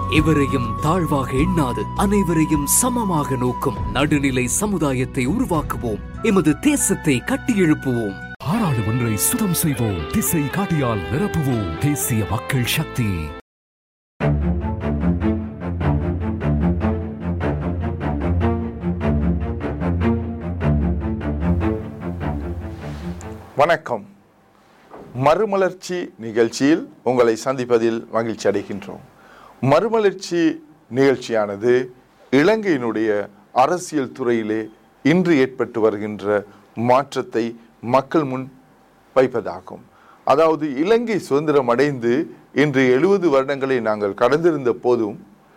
எவரையும் தாழ்வாக எண்ணாது அனைவரையும் சமமாக நோக்கும் நடுநிலை சமுதாயத்தை உருவாக்குவோம் எமது தேசத்தை கட்டியெழுப்புவோம் பாராளுமன்றை சுத்தம் செய்வோம் திசை காட்டியால் நிரப்புவோம் தேசிய மக்கள் சக்தி வணக்கம் மறுமலர்ச்சி நிகழ்ச்சியில் உங்களை சந்திப்பதில் மகிழ்ச்சி அடைகின்றோம் மறுமலர்ச்சி நிகழ்ச்சியானது இலங்கையினுடைய அரசியல் துறையிலே இன்று ஏற்பட்டு வருகின்ற மாற்றத்தை மக்கள் முன் வைப்பதாகும் அதாவது இலங்கை சுதந்திரம் அடைந்து இன்று எழுபது வருடங்களை நாங்கள் கடந்திருந்த போதும்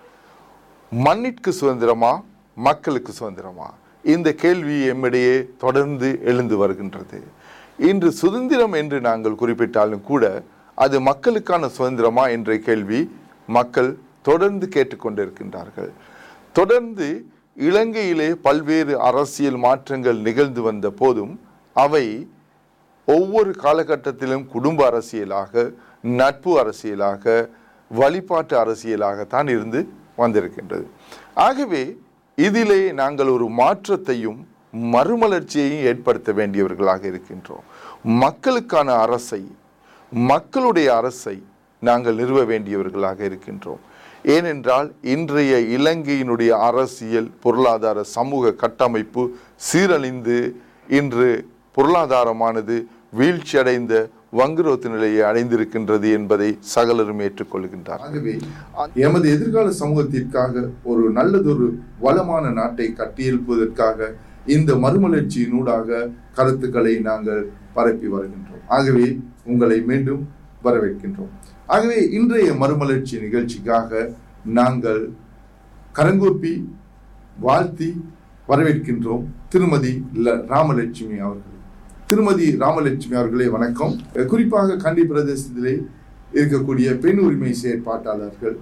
மண்ணிற்கு சுதந்திரமா மக்களுக்கு சுதந்திரமா இந்த கேள்வி எம்மிடையே தொடர்ந்து எழுந்து வருகின்றது இன்று சுதந்திரம் என்று நாங்கள் குறிப்பிட்டாலும் கூட அது மக்களுக்கான சுதந்திரமா என்ற கேள்வி மக்கள் தொடர்ந்து கேட்டுக்கொண்டிருக்கின்றார்கள் தொடர்ந்து இலங்கையிலே பல்வேறு அரசியல் மாற்றங்கள் நிகழ்ந்து வந்த போதும் அவை ஒவ்வொரு காலகட்டத்திலும் குடும்ப அரசியலாக நட்பு அரசியலாக வழிபாட்டு அரசியலாகத்தான் இருந்து வந்திருக்கின்றது ஆகவே இதிலே நாங்கள் ஒரு மாற்றத்தையும் மறுமலர்ச்சியையும் ஏற்படுத்த வேண்டியவர்களாக இருக்கின்றோம் மக்களுக்கான அரசை மக்களுடைய அரசை நாங்கள் நிறுவ வேண்டியவர்களாக இருக்கின்றோம் ஏனென்றால் இன்றைய இலங்கையினுடைய அரசியல் பொருளாதார சமூக கட்டமைப்பு சீரழிந்து இன்று பொருளாதாரமானது வீழ்ச்சியடைந்த வங்குரோத்து நிலையை அடைந்திருக்கின்றது என்பதை சகலரும் ஏற்றுக்கொள்கின்றார் ஆகவே எமது எதிர்கால சமூகத்திற்காக ஒரு நல்லதொரு வளமான நாட்டை கட்டியெழுப்புவதற்காக இந்த மறுமலர்ச்சியினூடாக கருத்துக்களை நாங்கள் பரப்பி வருகின்றோம் ஆகவே உங்களை மீண்டும் வரவேற்கின்றோம் ஆகவே இன்றைய மறுமலர்ச்சி நிகழ்ச்சிக்காக நாங்கள் கரங்கூப்பி வாழ்த்தி வரவேற்கின்றோம் திருமதி ல- ராமலட்சுமி அவர்கள் திருமதி ராமலட்சுமி அவர்களே வணக்கம் அஹ் குறிப்பாக கண்டி பிரதேசத்திலே இருக்கக்கூடிய பெண் உரிமை செயற்பாட்டாளர்கள்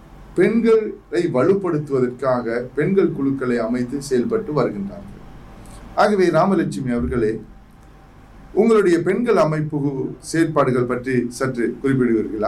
பெண்களை வலுப்படுத்துவதற்காக பெண்கள் குழுக்களை அமைத்து செயல்பட்டு வருகின்றார்கள் ஆகவே ராமலட்சுமி அவர்களே உங்களுடைய பெண்கள் அமைப்பு செயற்பாடுகள் பற்றி சற்று குறிப்பிடுவீர்களா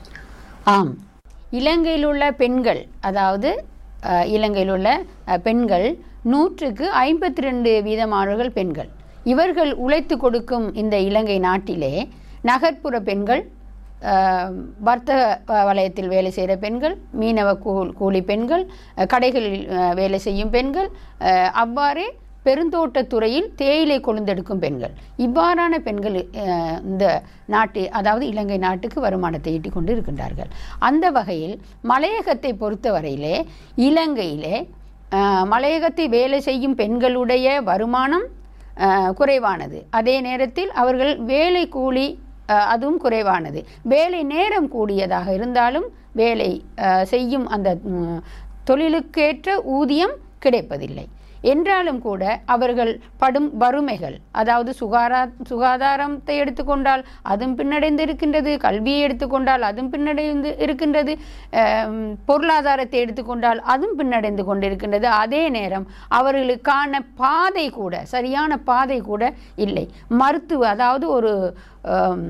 ஆம் இலங்கையில் உள்ள பெண்கள் அதாவது அஹ், இலங்கையில் உள்ள அஹ், பெண்கள் நூற்றுக்கு ஐம்பத்தி ரெண்டு வீதமானவர்கள் பெண்கள் இவர்கள் உழைத்து கொடுக்கும் இந்த இலங்கை நாட்டிலே நகர்ப்புற பெண்கள் அஹ், வர்த்தக வ- வலயத்தில் வேலை செய்கிற பெண்கள் மீனவ கூ- கூலி பெண்கள் அஹ், கடைகளில் அஹ், வேலை செய்யும் பெண்கள் அஹ், அவ்வாறே பெருந்தோட்டத் துறையில் தேயிலை கொழுந்தெடுக்கும் பெண்கள் இவ்வாறான பெண்கள் அஹ், இந்த நாட்டு அதாவது இலங்கை நாட்டுக்கு வருமானத்தை ஈட்டிக் கொண்டு இருக்கின்றார்கள் அந்த வகையில் மலையகத்தை பொறுத்தவரையிலே இலங்கையிலே அஹ், மலையகத்தை வேலை செய்யும் பெண்களுடைய வருமானம் அஹ், குறைவானது அதே நேரத்தில் அவர்கள் வேலை கூலி அஹ், அதுவும் குறைவானது வேலை நேரம் கூடியதாக இருந்தாலும் வேலை அஹ், செய்யும் அந்த ம், தொழிலுக்கேற்ற ஊதியம் கிடைப்பதில்லை என்றாலும் கூட அவர்கள் படும் வறுமைகள் அதாவது சுகாரா சுகாதாரத்தை எடுத்துக்கொண்டால் அதுவும் பின்னடைந்து இருக்கின்றது கல்வியை எடுத்துக்கொண்டால் அதுவும் பின்னடைந்து இருக்கின்றது அம், பொருளாதாரத்தை எடுத்துக்கொண்டால் அதுவும் பின்னடைந்து கொண்டிருக்கின்றது அதே நேரம் அவர்களுக்கான பாதை கூட சரியான பாதை கூட இல்லை மருத்துவ அதாவது ஒரு அம்,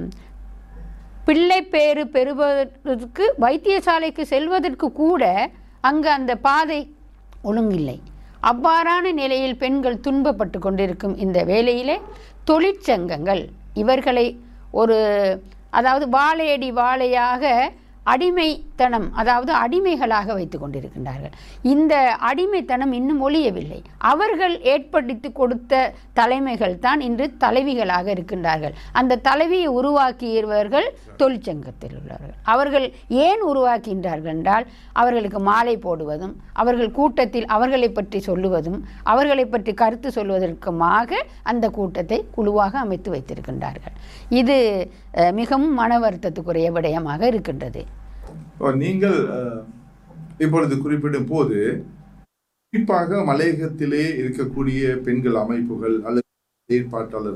பிள்ளை பேறு பெறுவதற்கு வைத்தியசாலைக்கு செல்வதற்கு கூட அங்கு அந்த பாதை ஒழுங்கில்லை அவ்வாறான நிலையில் பெண்கள் துன்பப்பட்டு கொண்டிருக்கும் இந்த வேளையிலே தொழிற்சங்கங்கள் இவர்களை ஒரு அதாவது வாழையடி வாழையாக அடிமைத்தனம் அதாவது அடிமைகளாக வைத்து கொண்டிருக்கின்றார்கள் இந்த அடிமைத்தனம் இன்னும் ஒழியவில்லை அவர்கள் ஏற்படுத்தி கொடுத்த தலைமைகள் தான் இன்று தலைவிகளாக இருக்கின்றார்கள் அந்த தலைவியை உருவாக்கியவர்கள் தொழிற்சங்கத்தில் உள்ளவர்கள் அவர்கள் ஏன் உருவாக்கின்றார்கள் என்றால் அவர்களுக்கு மாலை போடுவதும் அவர்கள் கூட்டத்தில் அவர்களை பற்றி சொல்லுவதும் அவர்களை பற்றி கருத்து சொல்வதற்குமாக அந்த கூட்டத்தை குழுவாக அமைத்து வைத்திருக்கின்றார்கள் இது அஹ், மிகவும் மன வருத்தத்துக்குரிய விடயமாக இருக்கின்றது இப்போ நீங்கள் அஹ், இப்பொழுது குறிப்பிடும் போது குறிப்பாக மலையகத்திலே இருக்கக்கூடிய பெண்கள் அமைப்புகள் அல்லது செயற்பாட்டாளர்கள்